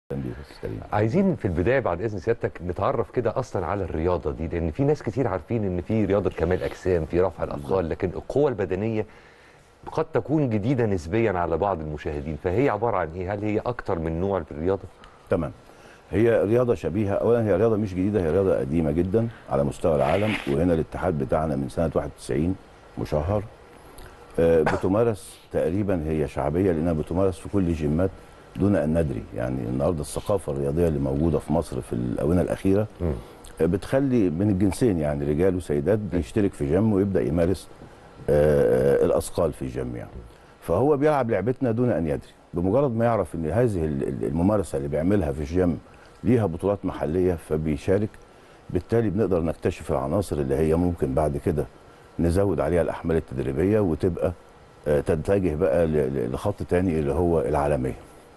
عايزين في البدايه بعد اذن سيادتك نتعرف كده اصلا على الرياضه دي لان في ناس كتير عارفين ان في رياضه كمال اجسام في رفع الاثقال لكن القوه البدنيه قد تكون جديده نسبيا على بعض المشاهدين فهي عباره عن ايه هل هي اكتر من نوع في الرياضه تمام هي رياضه شبيهه اولا هي رياضه مش جديده هي رياضه قديمه جدا على مستوى العالم وهنا الاتحاد بتاعنا من سنه 91 مشهر آه، بتمارس تقريبا هي شعبيه لانها بتمارس في كل جيمات دون ان ندري يعني النهارده الثقافه الرياضيه اللي موجوده في مصر في الاونه الاخيره مم. آه، بتخلي من الجنسين يعني رجال وسيدات بيشترك في جيم ويبدا يمارس آه، الاثقال في الجيم يعني فهو بيلعب لعبتنا دون ان يدري بمجرد ما يعرف ان هذه ال- ال- الممارسه اللي بيعملها في الجيم ليها بطولات محليه فبيشارك بالتالي بنقدر نكتشف العناصر اللي هي ممكن بعد كده نزود عليها الاحمال التدريبيه وتبقى آه، تتجه بقى ل- ل- لخط تاني اللي هو العالميه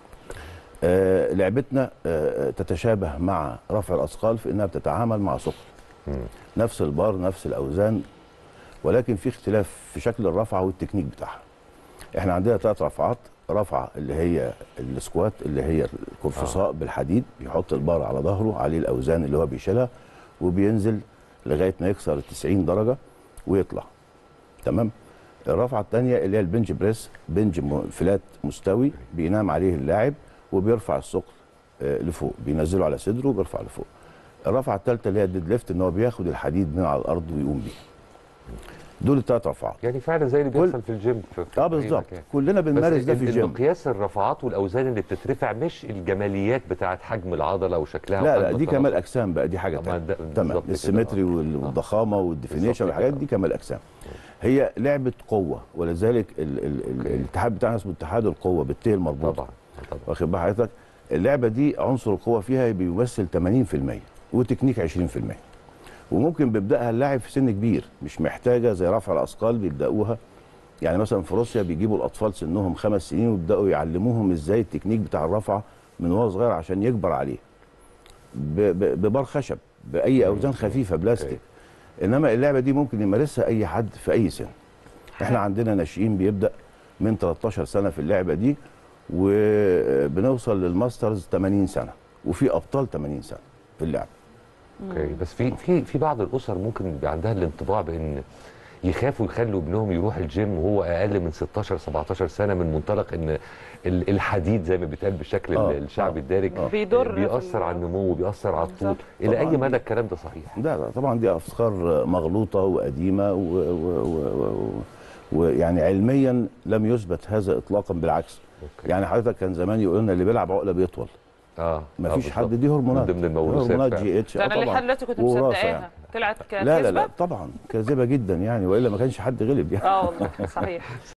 آه، لعبتنا آه، تتشابه مع رفع الاثقال في انها بتتعامل مع ثقل مم. نفس البار نفس الاوزان ولكن في اختلاف في شكل الرفعه والتكنيك بتاعها احنا عندنا ثلاث رفعات رفعه اللي هي السكوات اللي هي القرفصاء بالحديد بيحط البار على ظهره عليه الاوزان اللي هو بيشيلها وبينزل لغايه ما يكسر ال 90 درجه ويطلع تمام الرفعه الثانيه اللي هي البنج بريس بنج م- فلات مستوي بينام عليه اللاعب وبيرفع الثقل آه، لفوق بينزله على صدره وبيرفع لفوق الرفعه الثالثه اللي هي الديد ليفت ان هو بياخد الحديد من على الارض ويقوم بيه دول الثلاث رفعات يعني فعلا زي اللي كل- بيحصل في الجيم في في اه أي بالظبط مكان. كلنا بنمارس بس ده في ال- الجيم المقياس الرفعات والاوزان اللي بتترفع مش الجماليات بتاعت حجم العضله وشكلها لا لا وحجم دي الخلاص. كمال اجسام بقى دي حاجه طبعاً تانية ده- بالظبط تمام كده، السيمتري آه. وال- آه. والضخامه والديفينيشن بالظبط والحاجات كده، دي آه. كمال اجسام هي لعبه قوه ولذلك ال ال ال الاتحاد بتاعنا اسمه اتحاد القوه بالتي المربوطه طبعا طبعا واخد بال حضرتك اللعبه دي عنصر القوه فيها بيمثل 80% وتكنيك 20% وممكن بيبداها اللاعب في سن كبير مش محتاجه زي رفع الاثقال بيبداوها يعني مثلا في روسيا بيجيبوا الاطفال سنهم خمس سنين ويبداوا يعلموهم ازاي التكنيك بتاع الرفعه من وهو صغير عشان يكبر عليه ب- ب- ببار خشب باي اوزان خفيفه بلاستيك انما اللعبه دي ممكن يمارسها اي حد في اي سن احنا عندنا ناشئين بيبدا من 13 سنه في اللعبه دي وبنوصل للماسترز 80 سنه وفي ابطال 80 سنه في اللعبه اوكي بس في في في بعض الاسر ممكن يبقى عندها الانطباع بان يخافوا يخلوا ابنهم يروح الجيم وهو اقل من 16 17 سنه من منطلق ان ال- الحديد زي ما بيتقال بالشكل آه، الشعبي آه، الدارج آه. بيضر في بيأثر ال- على النمو وبيأثر على الطول بالظبط. الى اي طبعاً. مدى الكلام ده صحيح لا لا طبعا دي افكار مغلوطه وقديمه ويعني و و و ويعني علميا لم يثبت هذا اطلاقا بالعكس أوكي. يعني حضرتك كان زمان يقول لنا اللي بيلعب عقله بيطول اه ما آه، فيش بالظبط. حد دي هرمونات من ضمن الموروثات هرمونات فعلا. جي اتش ده انا آه اللي طبعاً. لحد دلوقتي كنت ووراثة مصدقاها يعني. طلعت كانت لا لا لا كذبة؟ طبعا كاذبه جدا يعني والا ما كانش حد غلب يعني اه والله صحيح